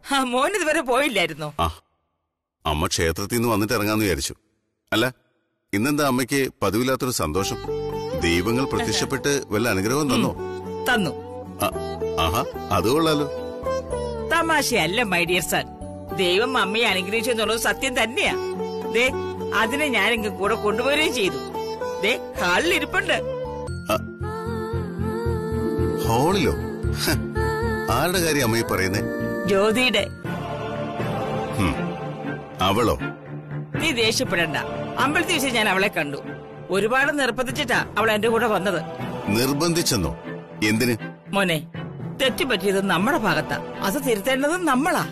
ആ മോൻ ഇതുവരെ പോയില്ലായിരുന്നോ ആ അമ്മ ക്ഷേത്രത്തിൽ നിന്ന് വന്നിട്ട് ഇറങ്ങാന്ന് വിചാരിച്ചു അല്ല ഇന്നെന്താ അമ്മയ്ക്ക് പതിവില്ലാത്തൊരു സന്തോഷം ദൈവങ്ങൾ പ്രത്യക്ഷപ്പെട്ട് വല്ല അനുഗ്രഹം തന്നോ തന്നു ആ, ആഹാ അത് കൊള്ളാലോ തമാശയല്ല മൈ ഡിയർ സൺ ദൈവം അമ്മയെ അനുഗ്രഹിച്ചു എന്നുള്ളത് സത്യം തന്നെയാ ദേ അതിനെ ഞാൻ ഇങ്ങ് കൂടെ കൊണ്ടുപോവുകയും ചെയ്തു ദേ ഹാളിൽ ഇരിപ്പുണ്ട് ഹോളിലോ ഹ, ആരുടെ കാര്യം അമ്മ ഈ പറയുന്നേ ജ്യോതിയുടെ ഹും, അവളോ നീ ദേഷ്യപ്പെടണ്ട അമ്പലത്തിൽ വെച്ച് ഞാൻ അവളെ കണ്ടു ഒരുപാട് നിർബന്ധിച്ചിട്ടാ അവൾ എന്റെ കൂടെ വന്നത് നിർബന്ധിച്ചെന്നോ എന്തിന് മോനെ തെറ്റുപറ്റിയത് നമ്മുടെ ഭാഗത്താ അത് തിരുത്തേണ്ടത് നമ്മളാ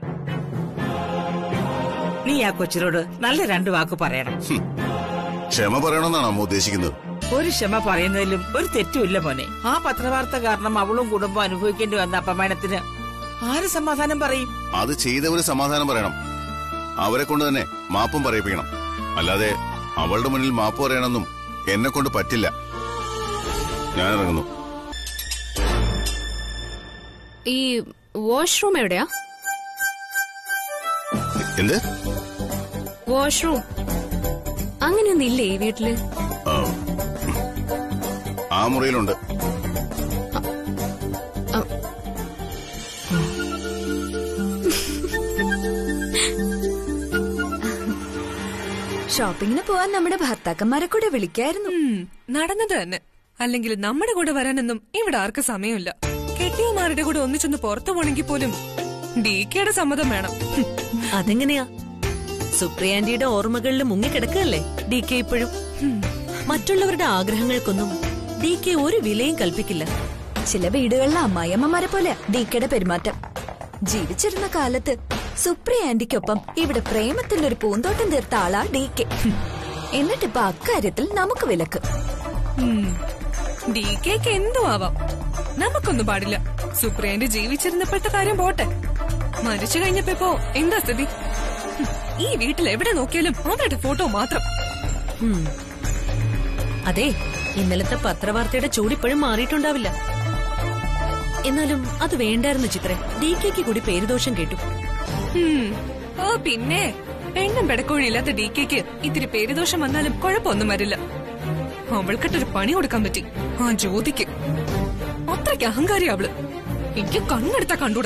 നീ ആ കൊച്ചിനോട് നല്ല രണ്ടു വാക്ക് പറയണം ഹും, ക്ഷമ പറയണമെന്നാണ് അമ്മ ഉദ്ദേശിക്കുന്നത് ഒരു ക്ഷമ പറയുന്നതിലും ഒരു തെറ്റുമില്ല മോനെ ആ പത്രവാർത്ത കാരണം അവളും കുടുംബം അനുഭവിക്കേണ്ടി വന്ന അപമാനത്തിന് ആര് സമാധാനം പറയും അത് ചെയ്തവര് സമാധാനം പറയണം അവരെ കൊണ്ട് തന്നെ മാപ്പും പറയിപ്പിക്കണം അല്ലാതെ അവളുടെ മുന്നിൽ മാപ്പ് പറയണമെന്നും എന്നെ കൊണ്ട് പറ്റില്ല ഞാൻ ഇറങ്ങുന്നു ഈ വാഷ്റൂം എവിടെയാ എന്ത് വാഷ്റൂം അങ്ങനെയൊന്നും ഇല്ലേ ഈ വീട്ടില് ആ, ഉം. ആ മുറിയിലുണ്ട് ഷോപ്പിങ്ങിന് പോവാൻ നമ്മുടെ ഭർത്താക്കന്മാരെ കൂടെ വിളിക്കായിരുന്നു ഉം, നടന്നത് തന്നെ അല്ലെങ്കിൽ നമ്മുടെ കൂടെ വരാനൊന്നും ഇവിടെ ആർക്കും സമയമില്ല കെട്ടിയമാരുടെ കൂടെ ഒന്നിച്ചൊന്ന് പുറത്തു പോണെങ്കിൽ പോലും ഡി കെയുടെ സമ്മതം വേണം ഹും, അതെങ്ങനെയാ സുപ്രിയാന്റിയുടെ ഓർമ്മകളിൽ മുങ്ങിക്കിടക്കല്ലേ ഡി കെ ഇപ്പോഴും മറ്റുള്ളവരുടെ ആഗ്രഹങ്ങൾക്കൊന്നും ഡി കെ ഒരു വിലയും കൽപ്പിക്കില്ല ചില വീടുകളിലെ അമ്മായിയമ്മമാരെ പോലെ ഡീക്കയുടെ പെരുമാറ്റം ജീവിച്ചിരുന്ന കാലത്ത് സുപ്രിയ ആന്റിക്കൊപ്പം ഇവിടെ പ്രേമത്തിന്റെ ഒരു പൂന്തോട്ടം തീർത്ത ആളാ ഡി കെ എന്നിട്ടിപ്പൊ അക്കാര്യത്തിൽ നമുക്ക് വിലക്ക് ഉം, ഡി കെക്ക് എന്തും ആവാം നമുക്കൊന്നും പാടില്ല സുപ്രിയന്റെ ജീവിച്ചിരുന്നപ്പോഴത്തെ കാര്യം പോട്ടെ മരിച്ചു കഴിഞ്ഞപ്പോ ഇപ്പോ എന്താ സ്ഥിതി ഹും, ഈ വീട്ടിൽ എവിടെ നോക്കിയാലും അവരുടെ ഫോട്ടോ മാത്രം ഉം. അതെ ഇന്നലത്തെ പത്രവാർത്തയുടെ ചൂടിപ്പോഴും മാറിയിട്ടുണ്ടാവില്ല എന്നാലും അത് വേണ്ടായിരുന്നു ചിത്രൻ ഡി കെക്ക് കൂടി പേരുദോഷം കേട്ടു ഉം. ഓ പിന്നെ പെണ്ണും പെടക്കോഴിയില്ലാത്ത ഡി കെക്ക് ഇത്തിരി പേരുദോഷം വന്നാലും കുഴപ്പമൊന്നും വരില്ല അവൾക്കിട്ടൊരു പണി കൊടുക്കാൻ പറ്റി ആ ജ്യോതിക്ക് അത്രയ്ക്ക് അഹങ്കാരി അവള് എനിക്ക് കണ്ണെടുത്താ കണ്ടൂടാ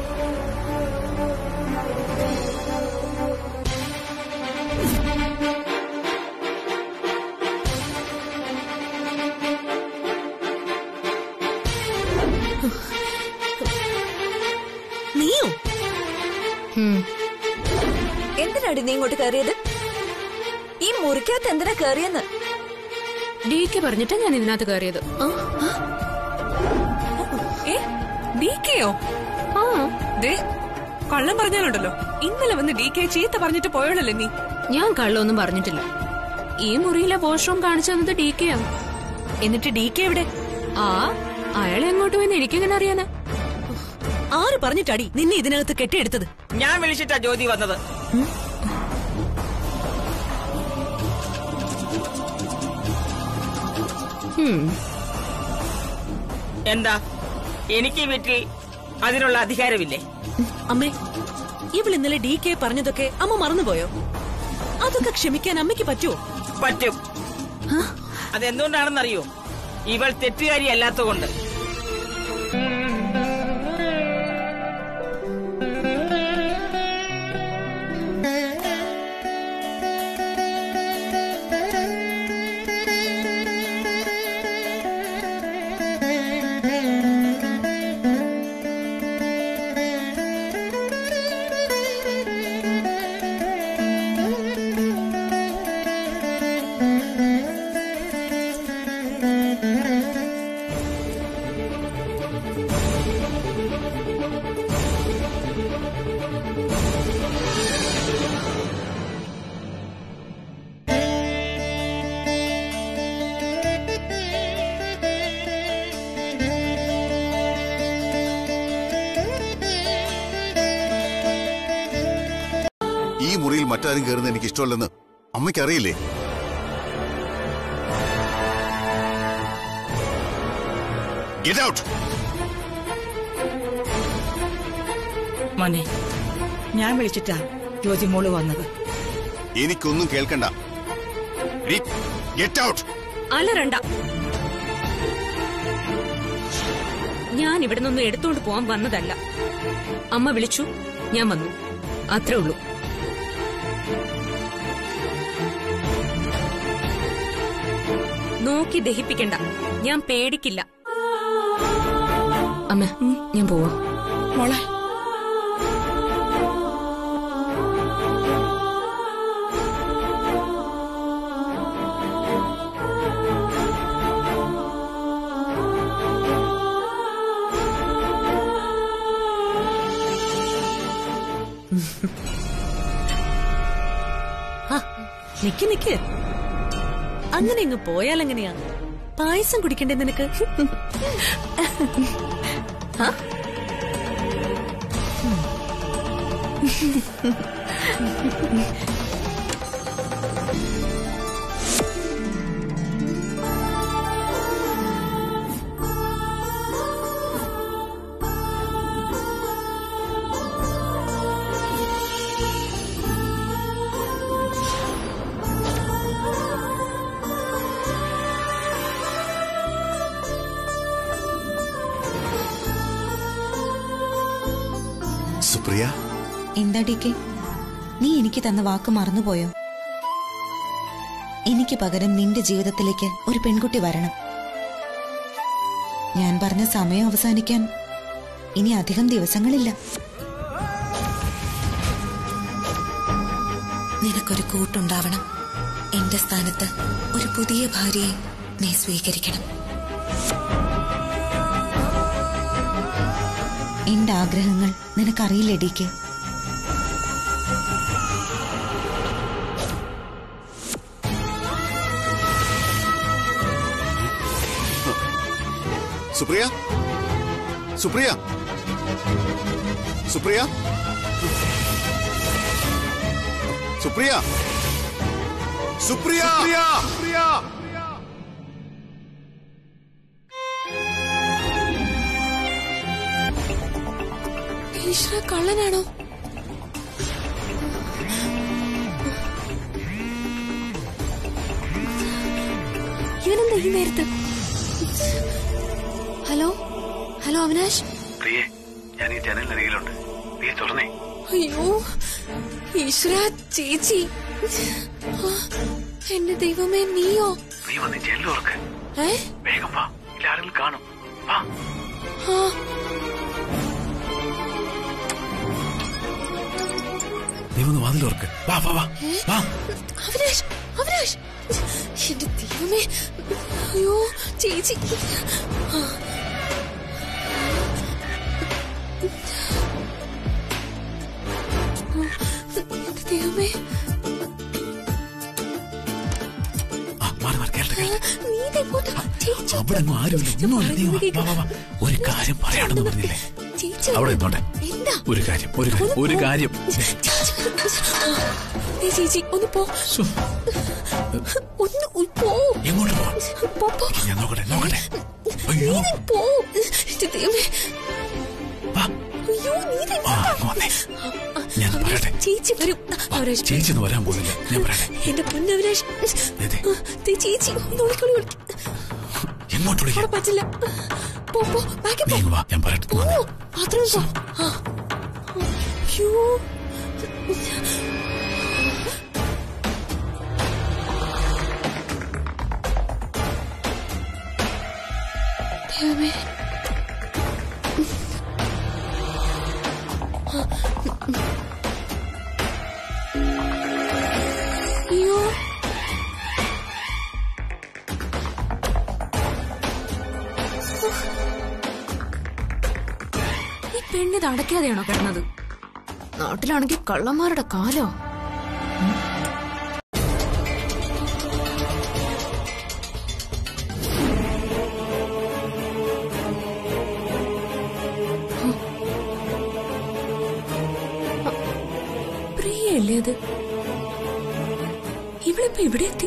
നീയോ എന്തിനാടി നീ ഇങ്ങോട്ട് കയറിയത് ഈ മുറിക്കകത്ത് എന്തിനാ കയറിയെന്ന് ഡി കെ പറഞ്ഞിട്ടാ ഞാൻ ഇതിനകത്ത് കയറിയത് ആ, ഏ ഡി കെയോ ആ ദേ കള്ളം പറഞ്ഞാലുണ്ടല്ലോ ഇന്നലെ വന്ന് ഡി കെ ചീത്ത പറഞ്ഞിട്ട് പോയോളല്ലേ നീ ഞാൻ കള്ളൊന്നും പറഞ്ഞിട്ടില്ല ഈ മുറിയിലെ വാഷ്റൂം കാണിച്ചു തന്നത് ഡി കെയാ എന്നിട്ട് ഡി കെ എവിടെ ആ അയാളെ എങ്ങോട്ട് പോയെന്ന് എനിക്കെങ്ങനെ അറിയാനാ ആര് പറഞ്ഞിട്ടാടി നിന്നെ ഇതിനകത്ത് കെട്ടിയെടുത്തത് ഞാൻ വിളിച്ചിട്ടാ ജ്യോതി വന്നത് ഉം. എന്താ എനിക്ക് ഈ വീട്ടിൽ അതിനുള്ള അധികാരമില്ലേ അമ്മേ ഇവൾ ഇന്നലെ ഡി കെ പറഞ്ഞതൊക്കെ അമ്മ മറന്നുപോയോ അതൊക്കെ ക്ഷമിക്കാൻ അമ്മയ്ക്ക് പറ്റുമോ പറ്റും അതെന്തുകൊണ്ടാണെന്നറിയോ ഇവൾ തെറ്റുകാരി അല്ലാത്തതുകൊണ്ട് ഈ മുറിയിൽ മറ്റാരും കയറുന്നത് എനിക്ക് ഇഷ്ടമല്ലെന്ന് അമ്മയ്ക്ക് അറിയില്ലേ ഗെറ്റ് ഔട്ട് മോനെ ഞാൻ വിളിച്ചിട്ടാ ജ്യോതിമോള് വന്നത് എനിക്കൊന്നും കേൾക്കണ്ട ഗെറ്റ് ഔട്ട് അലറണ്ട ഞാൻ ഇവിടെ നിന്നൊന്നും എടുത്തോണ്ട് പോവാൻ വന്നതല്ല അമ്മ വിളിച്ചു ഞാൻ വന്നു അത്രേ ഉള്ളൂ നോക്കി ദഹിപ്പിക്കണ്ട ഞാൻ പേടിക്കില്ല അമ്മ ഞാൻ പോവാ മോളെ ആ, നിക്ക് നിക്ക് അങ്ങനെ ഇങ്ങ് പോയാൽ എങ്ങനെയാ പായസം കുടിക്കണ്ടേ നിനക്ക് ആ? സുപ്രിയ എന്താ ടി കെ നീ എനിക്ക് തന്ന വാക്ക് മറന്നുപോയോ എനിക്ക് പകരം നിന്റെ ജീവിതത്തിലേക്ക് ഒരു പെൺകുട്ടി വരണം ഞാൻ പറഞ്ഞ സമയം അവസാനിക്കാൻ ഇനി അധികം ദിവസങ്ങളില്ല നിനക്കൊരു കൂട്ടുണ്ടാവണം എന്റെ സ്ഥാനത്ത് ഒരു പുതിയ ഭാര്യയെ നീ സ്വീകരിക്കണം എന്റെ ആഗ്രഹങ്ങൾ നിനക്കറിയില്ലേ ഡി കെ സുപ്രിയ സുപ്രിയ സുപ്രിയ സുപ്രിയ സുപ്രിയ സുപ്രിയ ഈശ്വര കള്ളനാണോ ഇവനെന്താ ഈ നേരത്ത് ഹലോ ഹലോ അവിനാശ് പ്രിയേ ഞാൻ ഈ ജനലിനരികിലുണ്ട് നീ തുറന്നേ അയ്യോ ഈശ്വര ചേച്ചി ആ, എന്റെ ദൈവമേ നീയോ നീ വന്ന് ജനൽ തുറക്ക് ഏ വേഗം വാ ഇല്ല ആരെങ്കിലും കാണും വാ ആ നീ വന്ന് വാതിൽ തുറക്ക് വാ വാ വാ വാ അവിനാശ് അവിനാശ് എന്റെ ദൈവമേ അയ്യോ ചേച്ചി ആ. എന്റെ ദൈവമേ ആ മാറി മാറി കേൾട്ടെ കേൾട്ടെ നീ ഇതെങ്ങോട്ടാ ചേച്ചി അവിടെ ഒന്നും ആരുമില്ല ഒന്നുമില്ല നീ വാ വാ വാ വാ ഒരു കാര്യം പറയാണെന്ന് പറഞ്ഞില്ലേ ചേച്ചി അവിടെ നിന്നോട്ടെ എന്താ ഒരു കാര്യം ഒരു കാര്യം ഒരു കാര്യം ദേ ചേച്ചി ഒന്ന് പോ ശ്ശോ, ഒന്ന് ഉ- പോ എങ്ങോട്ട് പോവാ പോ പോ ഞാൻ നോക്കട്ടെ നോക്കട്ടെ നീ അയ്യോ ദേ പോ എന്റെ ദൈവമേ വാ അയ്യോ നീ ദേ ആ അങ്ങ് വന്നേ ഞാൻ പറയട്ടെ ചേച്ചി വരും അവരാശ് ചേച്ചി ഒന്നും വരാൻ പോകുന്നില്ല ഞാൻ പറയട്ടെ എന്റെ പൊന്നവരാശ് ദേ, ദേ. ദേ ചേച്ചി ഒന്ന് വിളിക്കോളി വിളിക്കും എങ്ങോട്ട് അവിടെ വിളിക്കാം പറ്റില്ല പോ പോ ബാക്കി നീ പോ ഇങ്ങ് വാ ഞാൻ പറയട്ടെ പോ വന്നേ. ബാത്റൂമിൽ പോ ആ അയ്യോ ദൈവമേ അയ്യോ ഈ പെണ്ണിത് അടയ്ക്കാതെയാണോ കിടന്നത് നാട്ടിലാണെങ്കിൽ കള്ളന്മാരുടെ കാലോ പ്രിയല്ലേ അത് ഇവളിപ്പോ ഇവിടെ എത്തി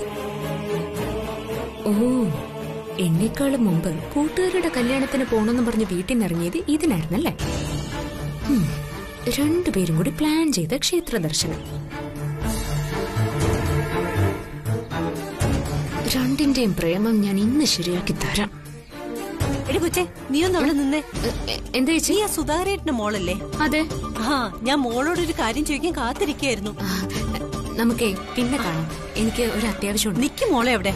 ഓ എന്നെക്കാളും മുമ്പ് കൂട്ടുകാരുടെ കല്യാണത്തിന് പോണെന്ന് പറഞ്ഞ് വീട്ടിൽ നിന്ന് ഇറങ്ങിയത് ഇതിനായിരുന്നല്ലേ ഹും, രണ്ടുപേരും കൂടി പ്ലാൻ ചെയ്ത ക്ഷേത്ര ദർശനം രണ്ടിന്റെയും പ്രേമം ഞാൻ ഇന്ന് ശരിയാക്കി തരാം എടി കൊച്ചേ നീ ഒന്ന് അവിടെ നിന്നേ എ- എ- എന്താ ചേച്ചി നീ ആ സുധാകരേട്ടന്റെ മോളല്ലേ അതെ ആ ഞാൻ മോളോടൊരു കാര്യം ചോദിക്കാൻ കാത്തിരിക്കായിരുന്നു ആ, നമുക്കേ പിന്നെ കാണാം എനിക്ക് ഒരു അത്യാവശ്യമുണ്ട് നിക്ക് മോളെ എവിടെ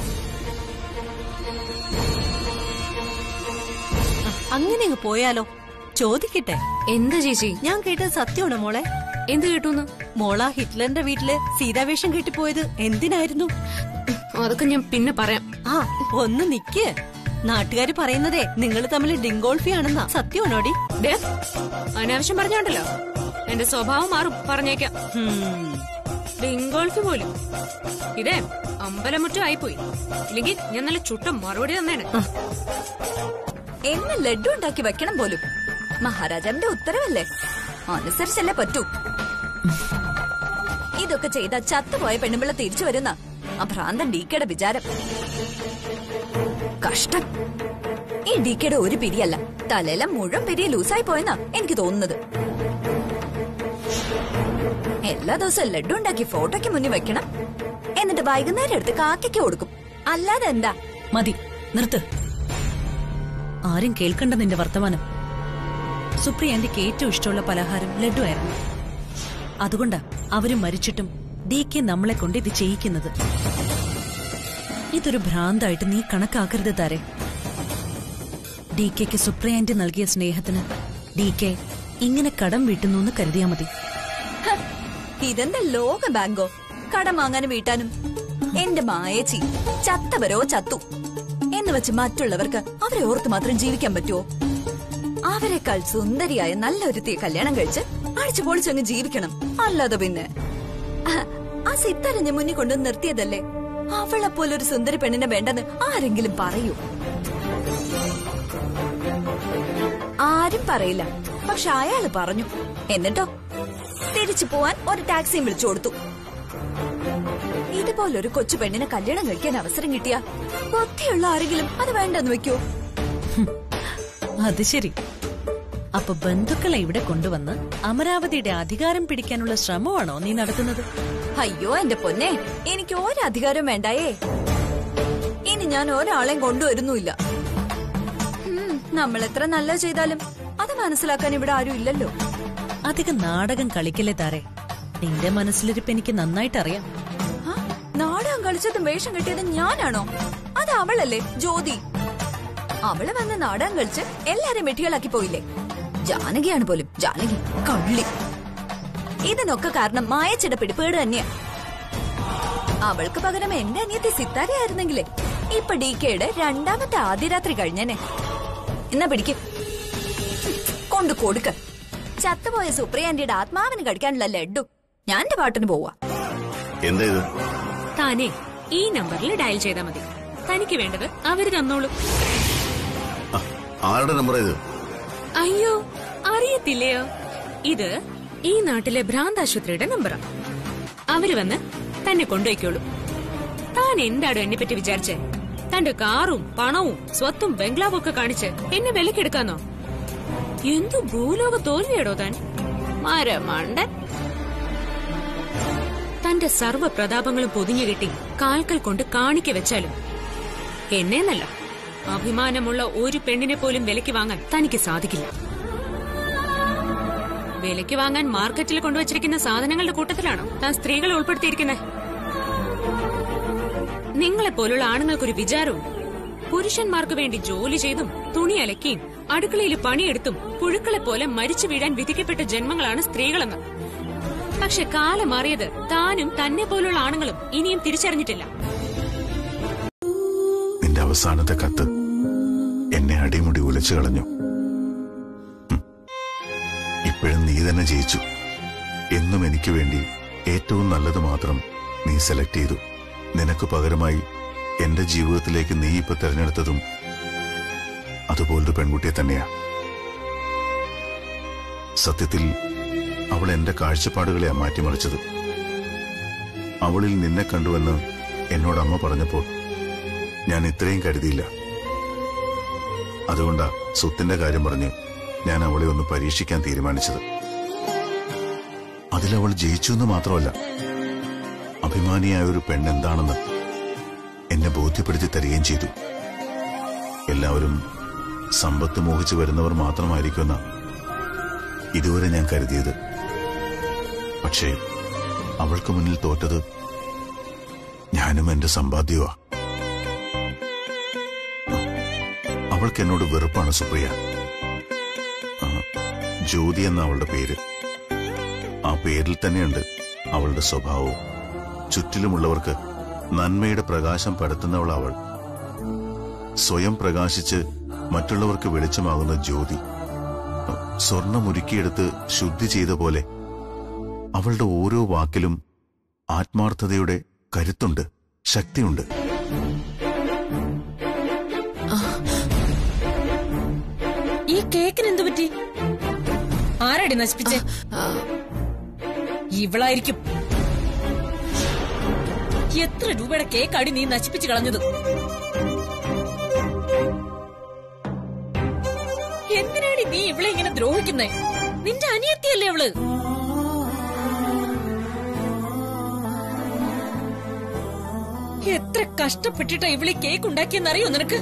ആ, അങ്ങനെ അങ്ങ് പോയാലോ ചോദിക്കട്ടെ എന്താ ചേച്ചി ഞാൻ കേട്ടത് സത്യമാണോ മോളെ എന്ത് കേട്ടൂന്ന് മോളാ ഹിറ്റ്ലറിന്റെ വീട്ടില് സീതാവേഷം കെട്ടിപ്പോയത് എന്തിനായിരുന്നു അതൊക്കെ ഞാൻ പിന്നെ പറയാം ആ ഒന്ന് നിക്ക് നാട്ടുകാര് പറയുന്നതേ നിങ്ങൾ തമ്മിൽ ഡിങ്കോൾഫി ആണെന്നാ സത്യമാണോടി ദേ, അനാവശ്യം പറഞ്ഞോണ്ടല്ലോ എന്റെ സ്വഭാവം മാറും പറഞ്ഞേക്കാം ഹും. ബംഗോൾഫ് പോലും ഇതേ അമ്പലമുറ്റം ആയിപ്പോയി ഇല്ലെങ്കിൽ ഞാൻ നല്ല ചുട്ട മറുപടി തന്നേനെ എന്നെ ലഡു ഉണ്ടാക്കി വെക്കണം പോലും മഹാരാജാവിന്റെ ഉത്തരവല്ലേ അനുസരിച്ചല്ലേ പറ്റൂ ഇതൊക്കെ ചെയ്ത ചത്തുപോയ പെണ്ണുമ്പിള്ള തിരിച്ചു വരുന്ന ആ ഭ്രാന്തൻ ഡീക്കയുടെ വിചാരം കഷ്ടം ഈ ഡീക്കയുടെ ഒരു പിരിയല്ല തലയിലെ മുഴുവൻ പിരി ലൂസായി പോയെന്നാ എനിക്ക് തോന്നുന്നത് എല്ലാ ദിവസവും ലഡു ഉണ്ടാക്കി ഫോട്ടോയ്ക്ക് മുന്നിൽ വെക്കണം എന്നിട്ട് വൈകുന്നേരം എടുത്ത് കാക്കയ്ക്ക് കൊടുക്കും അല്ലാതെ എന്താ മതി നിർത്ത് ആരും കേൾക്കണ്ട നിന്റെ വർത്തമാനം സുപ്രിയാന്റിക്ക് ഏറ്റവും ഇഷ്ടമുള്ള പലഹാരം ലഡു ആയിരുന്നു അതുകൊണ്ടാ അവര് മരിച്ചിട്ടും ഡി കെ നമ്മളെ കൊണ്ട് ഇത് ചെയ്യിക്കുന്നത് ഇതൊരു ഭ്രാന്തായിട്ട് നീ കണക്കാക്കരുത് താരെ ഡി കെക്ക് സുപ്രിയാന്റി നൽകിയ സ്നേഹത്തിന് ഡി കെ ഇങ്ങനെ കടം വീട്ടുന്നു എന്ന് കരുതിയാ മതി ഹ, ഇതെന്താ ലോക ബാങ്കോ കടം വാങ്ങാനും വീട്ടാനും എന്റെ മായേച്ചി ചത്തവരോ ചത്തു എന്ന് വെച്ച് മറ്റുള്ളവർക്ക് അവരെ ഓർത്ത് മാത്രം ജീവിക്കാൻ പറ്റുമോ അവരെക്കാൾ സുന്ദരിയായ നല്ലൊരുത്തിയെ കല്യാണം കഴിച്ച് അടിച്ചു പൊളിച്ചങ്ങ് ജീവിക്കണം അല്ലാതെ പിന്നെ അഹ്, ആ സിത്തരഞ്ഞ മുന്നിൽ കൊണ്ട് നിർത്തിയതല്ലേ അവളെ പോലൊരു സുന്ദരി പെണ്ണിനെ വേണ്ടെന്ന് ആരെങ്കിലും പറയൂ ആരും പറയില്ല പക്ഷെ അയാള് പറഞ്ഞു എന്നിട്ടോ തിരിച്ചു പോവാൻ ഒരു ടാക്സിയും വിളിച്ചു കൊടുത്തു ഇതുപോലൊരു കൊച്ചു പെണ്ണിനെ കല്യാണം കഴിക്കാൻ അവസരം കിട്ടിയ ബുദ്ധിയുള്ള ആരെങ്കിലും അത് വേണ്ടെന്ന് വെക്കോ അത് ശരി അപ്പൊ ബന്ധുക്കളെ ഇവിടെ കൊണ്ടുവന്ന് അമരാവതിയുടെ അധികാരം പിടിക്കാനുള്ള ശ്രമമാണോ നീ നടത്തുന്നത് അയ്യോ എന്റെ പൊന്നെ എനിക്ക് ഒരു അധികാരം വേണ്ടായേ ഇനി ഞാൻ ഒരാളെയും കൊണ്ടുവരുന്നുമില്ല ഉം, നമ്മൾ എത്ര നല്ല ചെയ്താലും അത് മനസ്സിലാക്കാൻ ഇവിടെ ആരും ഇല്ലല്ലോ അധികം നാടകം കളിക്കല്ലേ താരെ നിന്റെ മനസ്സിലിരിപ്പ് എനിക്ക് നന്നായിട്ട് അറിയാം ആ, നാടകം കളിച്ചതും വേഷം കെട്ടിയതും ഞാനാണോ അത് അവളല്ലേ ജ്യോതി അവള് വന്ന് നാടകം കളിച്ച് എല്ലാരെയും വെട്ടികളാക്കി പോയില്ലേ ജാനകിയാണ് പോലും ജാനകി കള്ളി ഇതിനൊക്കെ കാരണം മായച്ചിട പിടിപ്പേട് തന്നെയാ അവൾക്ക് പകരം എന്റെ അനിയത്തി സിത്താരയായിരുന്നെങ്കിലേ ഇപ്പൊ ഡി കെയുടെ രണ്ടാമത്തെ ആദ്യ രാത്രി കഴിഞ്ഞേനെ എന്നാ പിടിക്ക് കൊണ്ടു കൊടുക്ക ചത്തുപോയ സുപ്രിയാന്റിയുടെ ആത്മാവിന് കഴിക്കാനുള്ള ലഡു ഞാൻ എന്റെ പാട്ടിന് പോവാ എന്താ ഇത് താനേ ഈ നമ്പറിൽ ഡയൽ ചെയ്താൽ മതി തനിക്ക് വേണ്ടത് അവര് തന്നോളൂ ആ, ആരുടെ നമ്പർ ഇത് അയ്യോ അറിയത്തില്ലയോ ഇത് ഈ നാട്ടിലെ ഭ്രാന്താശുപത്രിയുടെ നമ്പറാ അവര് വന്ന് തന്നെ കൊണ്ടുപോയിക്കോളൂ താൻ എന്താടോ എന്നെ പറ്റി വിചാരിച്ചേ തന്റെ കാറും പണവും സ്വത്തും ബംഗ്ലാവും ഒക്കെ കാണിച്ച് എന്നെ വിലക്കെടുക്കാന്നോ എന്തു ഭൂലോക തോൽവിയാടോ താൻ മരമണ്ടൻ തന്റെ സർവ്വ പ്രതാപങ്ങളും പൊതിഞ്ഞു കെട്ടി കാൽക്കൽ കൊണ്ട് കാണിക്ക വെച്ചാലും എന്നെന്നല്ല അഭിമാനമുള്ള ഒരു പെണ്ണിനെ പോലും വിലയ്ക്ക് വാങ്ങാൻ തനിക്ക് സാധിക്കില്ല വിലയ്ക്ക് വാങ്ങാൻ മാർക്കറ്റിൽ കൊണ്ടുവച്ചിരിക്കുന്ന സാധനങ്ങളുടെ കൂട്ടത്തിലാണോ താൻ സ്ത്രീകളെ ഉൾപ്പെടുത്തിയിരിക്കുന്നത് നിങ്ങളെ പോലുള്ള ആണുങ്ങൾക്കൊരു വിചാരവും പുരുഷന്മാർക്ക് വേണ്ടി ജോലി ചെയ്തും തുണി അലക്കിയും അടുക്കളയിൽ പണിയെടുത്തും പുഴുക്കളെ പോലെ മരിച്ചു വീഴാൻ വിധിക്കപ്പെട്ട ജന്മങ്ങളാണ് സ്ത്രീകളെന്ന് പക്ഷെ കാലം മാറിയത് താനും തന്നെ പോലുള്ള ആണുങ്ങളും ഇനിയും തിരിച്ചറിഞ്ഞിട്ടില്ല നിന്റെ അവസാനത്തെ കത്ത് എന്നെ അടിമുടി ഉലച്ചു കളഞ്ഞു ഹും. ഇപ്പോഴും നീ തന്നെ ജയിച്ചു എന്നും എനിക്ക് വേണ്ടി ഏറ്റവും നല്ലത് മാത്രം നീ സെലക്ട് ചെയ്തു നിനക്ക് പകരമായി എന്റെ ജീവിതത്തിലേക്ക് നീ ഇപ്പൊ തെരഞ്ഞെടുത്തതും അതുപോലൊരു പെൺകുട്ടിയെ തന്നെയാ സത്യത്തിൽ അവൾ എന്റെ കാഴ്ചപ്പാടുകളെയാ മാറ്റിമറിച്ചത് അവളിൽ നിന്നെ കണ്ടുവെന്ന് എന്നോട് അമ്മ പറഞ്ഞപ്പോൾ ഞാൻ ഇത്രയും കരുതിയില്ല അതുകൊണ്ടാ സ്വത്തിന്റെ കാര്യം പറഞ്ഞ് ഞാൻ അവളെ ഒന്ന് പരീക്ഷിക്കാൻ തീരുമാനിച്ചത് അതിലവൾ ജയിച്ചു എന്ന് മാത്രമല്ല അഭിമാനിയായ ഒരു പെണ്ണെന്താണെന്ന് എന്നെ ബോധ്യപ്പെടുത്തി തരികയും ചെയ്തു എല്ലാവരും സമ്പത്ത് മോഹിച്ചു വരുന്നവർ മാത്രമായിരിക്കുമെന്ന ഇതുവരെ ഞാൻ കരുതിയത് പക്ഷേ അവൾക്ക് മുന്നിൽ തോറ്റത് ഞാനും എന്റെ സമ്പാദ്യവുമാ അവൾക്ക് എന്നോട് വെറുപ്പാണ് സുപ്രിയ ആ, ജ്യോതി എന്ന അവളുടെ പേര് ആ പേരിൽ തന്നെയുണ്ട് അവളുടെ സ്വഭാവവും ചുറ്റിലുമുള്ളവർക്ക് നന്മയുടെ പ്രകാശം പരത്തുന്നവൾ അവൾ സ്വയം പ്രകാശിച്ച് മറ്റുള്ളവർക്ക് വെളിച്ചമാകുന്ന ജ്യോതി സ്വർണമുരുക്കിയെടുത്ത് ശുദ്ധി ചെയ്ത പോലെ അവളുടെ ഓരോ വാക്കിലും ആത്മാർത്ഥതയുടെ കരുത്തുണ്ട് ശക്തിയുണ്ട് ഈ കേക്കിന് എന്തു പറ്റി ആരാടി നശിപ്പിച്ചേ ഇവളായിരിക്കും എത്ര രൂപയുടെ കേക്കാടി നീ നശിപ്പിച്ചു കളഞ്ഞത് എന്തിനാടി നീ ഇവളെ ഇങ്ങനെ ദ്രോഹിക്കുന്നേ നിന്റെ അനിയത്തിയല്ലേ അവള് എത്ര കഷ്ടപ്പെട്ടിട്ടാ ഇവളി കേക്ക് ഉണ്ടാക്കിയെന്നറിയോ നിനക്ക്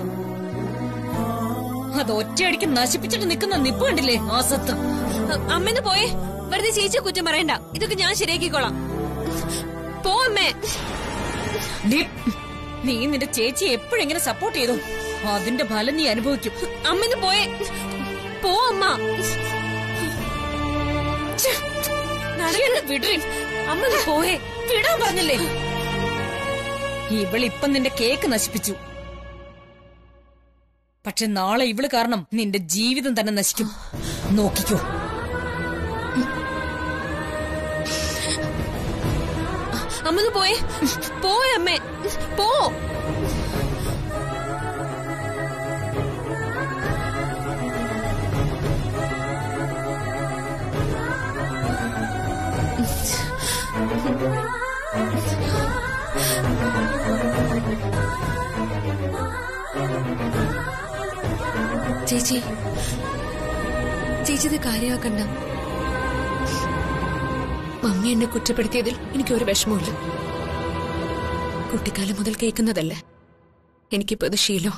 അത് ഒറ്റയടിക്ക് നശിപ്പിച്ചിട്ട് നിൽക്കുന്ന നിപ്പ് കണ്ടില്ലേ ആ സത്ത് അമ്മന്ന് പോയേ വെറുതെ ചേച്ചിയെ കുറ്റം പറയണ്ട ഇതൊക്കെ ഞാൻ ശരിയാക്കിക്കോളാം പോ അമ്മേ നീ നീ നിന്റെ ചേച്ചിയെ എപ്പോഴെങ്ങനെ സപ്പോർട്ട് ചെയ്തു അതിന്റെ ഫലം നീ അനുഭവിക്കും അമ്മന്ന് പോയേ പോ അമ്മ ഛെ, എന്നെ വിടറി. അമ്മന്ന് പോയേ വിടാൻ പറഞ്ഞില്ലേ ഇവളിപ്പം നിന്റെ കേക്ക് നശിപ്പിച്ചു പക്ഷെ നാളെ ഇവള് കാരണം നിന്റെ ജീവിതം തന്നെ നശിക്കും നോക്കിക്കോ അമ്മന്ന് പോയേ പോയേ അമ്മേ പോ ചേച്ചി ചേച്ചി ഇത് കാര്യമാക്കണ്ട മമ്മി എന്നെ കുറ്റപ്പെടുത്തിയതിൽ എനിക്കൊരു വിഷമമില്ല കുട്ടിക്കാലം മുതൽ കേൾക്കുന്നതല്ലേ എനിക്കിപ്പോ ഇത് ശീലോ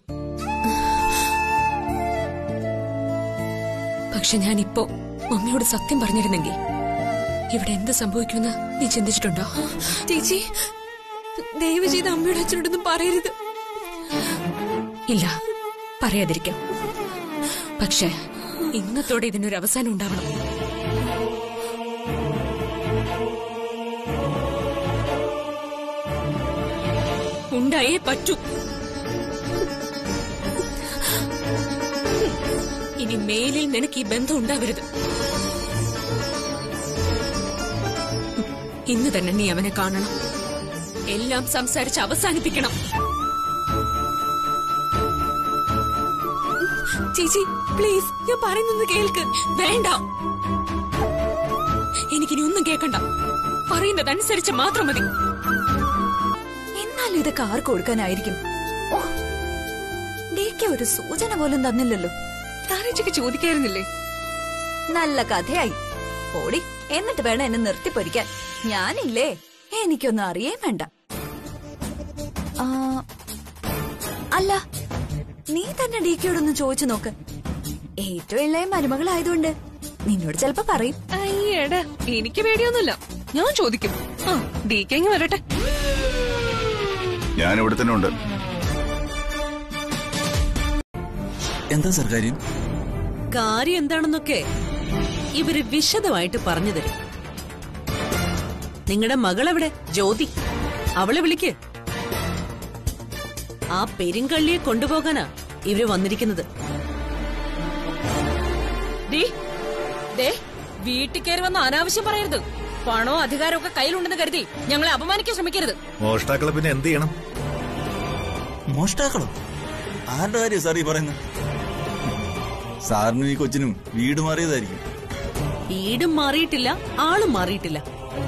പക്ഷെ ഞാനിപ്പോ മമ്മിയോട് സത്യം പറഞ്ഞിരുന്നെങ്കിൽ ഇവിടെ എന്ത് സംഭവിക്കുമെന്ന് നീ ചിന്തിച്ചിട്ടുണ്ടോ ചേച്ചി ദയവ് ചെയ്ത് അമ്മയോട് അച്ഛനോടൊന്നും പറയരുത് ഇല്ല പറയാതിരിക്കാം പക്ഷേ ഇന്നത്തോടെ ഇതിനൊരു അവസാനം ഉണ്ടാവണം ഉണ്ടായേ പറ്റൂ ഇനി മേലിൽ നിനക്ക് ഈ ബന്ധം ഉണ്ടാവരുത് ഇന്ന് തന്നെ നീ അവനെ കാണണം എല്ലാം സംസാരിച്ച് അവസാനിപ്പിക്കണം ചേച്ചി പ്ലീസ് ഞാൻ പറയുന്നത് കേൾക്ക് വേണ്ട എനിക്കിനി ഒന്നും കേൾക്കണ്ട പറയുന്നതനുസരിച്ച് മാത്രം മതി എന്നാലും ഇതൊക്കെ ആർക്ക് കൊടുക്കാനായിരിക്കും ഓ ഡിക്ക് ഒരു സൂചന പോലും തന്നില്ലല്ലോ താരച്ചയ്ക്ക് ചോദിക്കായിരുന്നില്ലേ നല്ല കഥയായി ഓടി എന്നിട്ട് വേണം എന്നെ നിർത്തിപ്പൊരിക്കാൻ ഞാനില്ലേ എനിക്കൊന്നും അറിയേ വേണ്ട ആ, അല്ല നീ തന്നെ ഡിക്കയോടൊന്ന് ചോദിച്ചു നോക്ക് ഏറ്റവും ഇളയ മരുമകളായതുകൊണ്ട് നിന്നോട് ചിലപ്പോ പറയും അയ്യടാ എനിക്ക് പേടിയൊന്നുമില്ല ഞാൻ ചോദിക്കും ആ ഡീക്കെങ്ങ് വരട്ടെ ഞാൻ ഇവിടെ തന്നെ ഉണ്ട് എന്താ സർ കാര്യം കാര്യം എന്താണെന്നൊക്കെ ഇവര് വിശദമായിട്ട് പറഞ്ഞു തരും നിങ്ങളുടെ മകളെവിടെ ജ്യോതി അവളെ വിളിക്ക് ആ പെരുങ്കള്ളിയെ കൊണ്ടുപോകാനാ ഇവര് വന്നിരിക്കുന്നത് ഡീ, ദേ വീട്ടിൽ കയറി വന്ന് അനാവശ്യം പറയരുത് പണവും അധികാരവും ഒക്കെ കയ്യിലുണ്ടെന്ന് കരുതി ഞങ്ങളെ അപമാനിക്കാൻ ശ്രമിക്കരുത് മോഷ്ടാക്കളെ പിന്നെ എന്ത് ചെയ്യണം മോഷ്ടാക്കളോ ആരുടെ കാര്യം സാർ ഈ പറയുന്നത് സാറിനും ഈ കൊച്ചിനും വീട് മാറിയതായിരിക്കും വീടും മാറിയിട്ടില്ല ആളും മാറിയിട്ടില്ല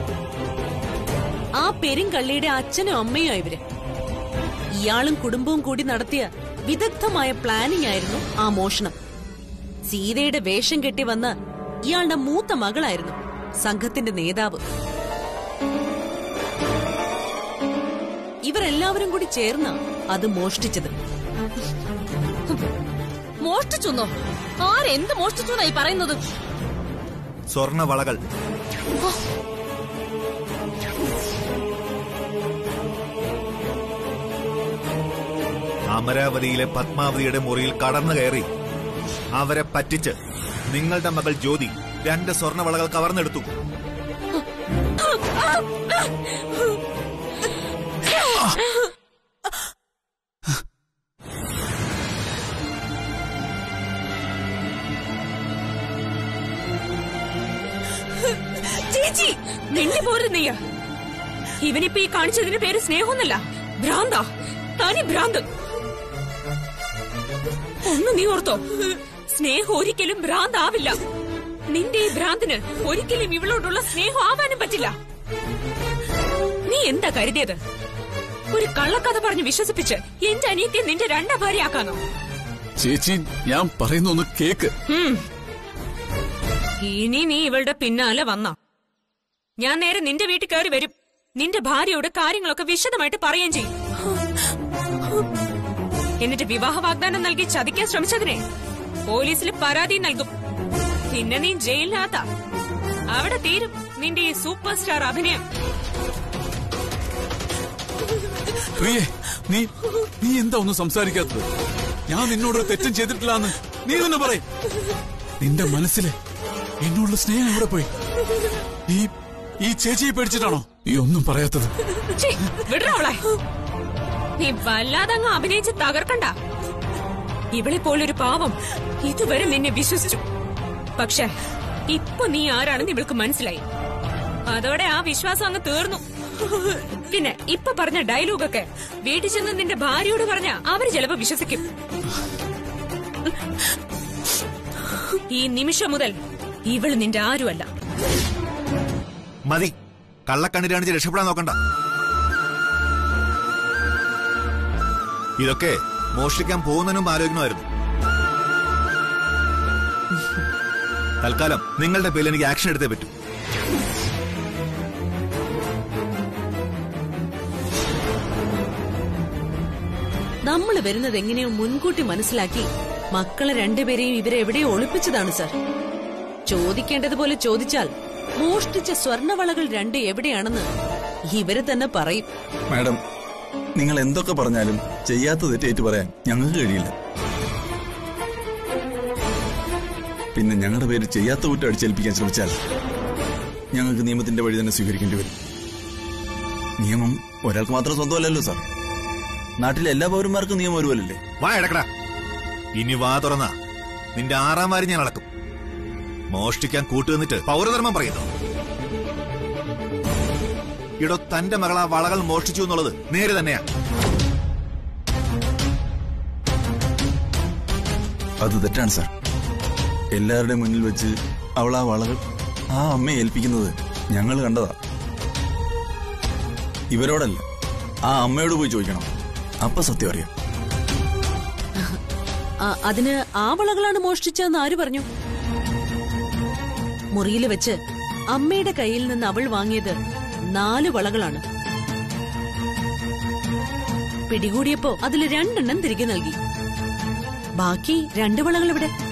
ആ പെരുങ്കള്ളിയുടെ അച്ഛനും അമ്മയും ഇവര് ഇയാളും കുടുംബവും കൂടി നടത്തിയ വിദഗ്ധമായ പ്ലാനിംഗ് ആയിരുന്നു ആ മോഷണം സീതയുടെ വേഷം കെട്ടി വന്ന ഇയാളുടെ മൂത്ത മകളായിരുന്നു സംഘത്തിന്റെ നേതാവ് ഇവരെല്ലാവരും കൂടി ചേർന്ന അത് മോഷ്ടിച്ചത് മോഷ്ടിച്ചെന്നോ ആരെന്ത് മോഷ്ടിച്ചു എന്നായി പറയുന്നത് സ്വർണ വളകൾ അമരാവതിയിലെ പത്മാവതിയുടെ മുറിയിൽ കടന്നു കയറി അവരെ പറ്റിച്ച് നിങ്ങളുടെ മകൾ ജ്യോതി രണ്ട് സ്വർണവളകൾ കവർന്നെടുത്തു ചേച്ചി നിന്നെ പോരുന്നയ്യ ഇവനിപ്പോ ഈ കാണിച്ചതിന് പേര് സ്നേഹമൊന്നല്ല ഭ്രാന്ത താനി ഭ്രാന്ത് ഒന്ന് നീ ഓർത്തോ സ്നേഹം ഒരിക്കലും ഭ്രാന്താവില്ല നിന്റെ ഈ ഭ്രാന്തിന് ഒരിക്കലും ഇവളോടുള്ള സ്നേഹം ആവാനും പറ്റില്ല നീ എന്താ കരുതിയത് ഒരു കള്ളക്കഥ പറഞ്ഞ് വിശ്വസിപ്പിച്ച് എന്റെ അനിയത്തെ നിന്റെ രണ്ടാ ഭാര്യയാക്കാനോ ചേച്ചി ഞാൻ പറയുന്ന ഒന്ന് കേക്ക് ഉം. ഇനി നീ ഇവളുടെ പിന്നാലെ വന്ന ഞാൻ നേരെ നിന്റെ വീട്ടിൽ കയറി വരും നിന്റെ ഭാര്യയോട് കാര്യങ്ങളൊക്കെ വിശദമായിട്ട് പറയുകയും ചെയ്യും എന്നിട്ട് വിവാഹ വാഗ്ദാനം നൽകി ചതിക്കാൻ ശ്രമിച്ചതിനെ പോലീസിൽ പരാതി നൽകും പിന്നെ നീ ജയിലിനകത്ത അവിടെ തീരും നിന്റെ ഈ സൂപ്പർ സ്റ്റാർ അഭിനയം പ്രിയേ നീ നീ എന്താ ഒന്നും സംസാരിക്കാത്തത് ഞാൻ നിന്നോട് ഒരു തെറ്റും ചെയ്തിട്ടില്ലാന്ന് നീ തന്നെ പറയും നിന്റെ മനസ്സിലെ എന്നോടുള്ള സ്നേഹം എവിടെ പോയി ഈ ഈ ചേച്ചിയെ പേടിച്ചിട്ടാണോ ഈ ഒന്നും പറയാത്തത് ഛീ, വിടടാ അവളെ നീ വല്ലാതെ അങ്ങ് അഭിനയിച്ച് തകർക്കണ്ട ഇവളെ പോലൊരു പാവം ഇതുവരെ നിന്നെ വിശ്വസിച്ചു പക്ഷെ ഇപ്പൊ നീ ആരാണെന്ന് ഇവൾക്ക് മനസ്സിലായി അതോടെ ആ വിശ്വാസം അങ്ങ് തീർന്നു പിന്നെ ഇപ്പൊ പറഞ്ഞ ഡയലോഗൊക്കെ വീട്ടിൽ ചെന്ന് നിന്റെ ഭാര്യയോട് പറഞ്ഞ അവര് ചിലപ്പോ വിശ്വസിക്കും ഈ നിമിഷം മുതൽ ഇവള് നിന്റെ ആരുമല്ല മതി കള്ളക്കണ്ണിരാണിച്ച് രക്ഷപ്പെടാൻ നോക്കണ്ട ഇതൊക്കെ മോഷ്ടിക്കാൻ പോകുന്നതിന് മുമ്പ് ആലോചിക്കണമായിരുന്നു തൽക്കാലം നിങ്ങളുടെ പേരിൽ എനിക്ക് ആക്ഷൻ എടുത്തേ പറ്റൂ നമ്മൾ വരുന്നത് എങ്ങനെയോ മുൻകൂട്ടി മനസ്സിലാക്കി മക്കളെ രണ്ടുപേരെയും ഇവരെ എവിടെയോ ഒളിപ്പിച്ചതാണ് സർ ചോദിക്കേണ്ടതുപോലെ ചോദിച്ചാൽ മോഷ്ടിച്ച സ്വർണവളകൾ രണ്ട് എവിടെയാണെന്ന് ഇവര് തന്നെ പറയും മാഡം നിങ്ങൾ എന്തൊക്കെ പറഞ്ഞാലും ചെയ്യാത്ത തെറ്റേറ്റ് പറയാൻ ഞങ്ങൾക്ക് കഴിയില്ല പിന്നെ ഞങ്ങളുടെ പേര് ചെയ്യാത്ത കുറ്റം അടിച്ചേൽപ്പിക്കാൻ ശ്രമിച്ചാൽ ഞങ്ങൾക്ക് നിയമത്തിന്റെ വഴി തന്നെ സ്വീകരിക്കേണ്ടി വരും നിയമം ഒരാൾക്ക് മാത്രം സ്വന്തമല്ലല്ലോ സാർ നാട്ടിലെ എല്ലാ പൗരന്മാർക്കും നിയമം ഒരുപോലല്ലേ വാ എടക്കടാ ഇനി വാ തുറന്ന നിന്റെ ആറാം വാരി ഞാൻ അളക്കും മോഷ്ടിക്കാൻ കൂട്ടുനിന്നിട്ട് പൗരധർമ്മം പറയുന്നു ഇടോ തന്റെ മകൾ ആ വളകൾ മോഷ്ടിച്ചു എന്നുള്ളത് നേര് തന്നെയാ അത് തെറ്റാണ് സാർ എല്ലാവരുടെയും മുന്നിൽ വെച്ച് അവൾ ആ വളകൾ ആ അമ്മയെ ഏൽപ്പിക്കുന്നത് ഞങ്ങൾ കണ്ടതാ ഇവരോടല്ല ആ അമ്മയോട് പോയി ചോദിക്കണം അപ്പൊ സത്യം അറിയാം ആ, അതിന് ആ വളകളാണ് മോഷ്ടിച്ചതെന്ന് ആര് പറഞ്ഞു മുറിയിൽ വെച്ച് അമ്മയുടെ കയ്യിൽ നിന്ന് അവൾ വാങ്ങിയത് നാല് വളകളാണ് പിടികൂടിയപ്പോ അതിൽ രണ്ടെണ്ണം തിരികെ നൽകി ബാക്കി രണ്ട് വളകൾ ഇവിടെ